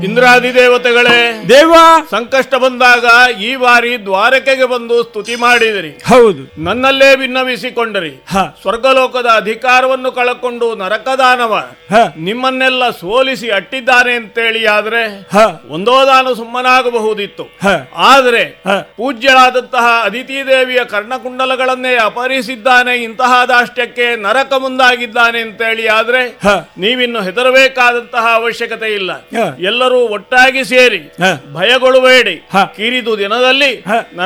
ಇಂದ್ರಾದಿ ದೇವತೆಗಳೇ ದೇವ ಸಂಕಷ್ಟ ಬಂದಾಗ ಈ ಬಾರಿ ದ್ವಾರಕೆಗೆ ಬಂದು ಸ್ತುತಿ ಮಾಡಿದಿರಿ ಹೌದು ನನ್ನಲ್ಲೇ ಭಿನ್ನವಿಸಿಕೊಂಡರಿ ಹ ಸ್ವರ್ಗಲೋಕದ ಅಧಿಕಾರವನ್ನು ಕಳಕೊಂಡು ನರಕದಾನವ ಹ ನಿಮ್ಮನ್ನೆಲ್ಲ ಸೋಲಿಸಿ ಅಟ್ಟಿದ್ದಾನೆ ಅಂತೇಳಿ ಆದ್ರೆ ಹ ಒಂದೋ ನಾನು ಸುಮ್ಮನಾಗಬಹುದಿತ್ತು ಹ ಆದರೆ ಹ ಪೂಜ್ಯಳಾದಂತಹ ಅದಿತಿ ದೇವಿಯ ಕರ್ಣಕುಂಡಲಗಳನ್ನೇ ಅಪಹರಿಸಿದ್ದಾನೆ ಇಂತಹ ದಾಷ್ಟ್ಯಕ್ಕೆ ನರಕ ಮುಂದಾಗಿದ್ದಾನೆ ಅಂತೇಳಿ ಆದ್ರೆ ಹ ನೀವಿನ್ನು ಹೆದರಬೇಕಾದಂತಹ ಅವಶ್ಯಕತೆ ಇಲ್ಲ ಹ. ಎಲ್ಲರೂ ಒಟ್ಟಾಗಿ ಸೇರಿ ಹ ಭಯಗೊಳ್ಳಬೇಡಿ ಹ. ಕಿರಿದು ದಿನದಲ್ಲಿ ಹ.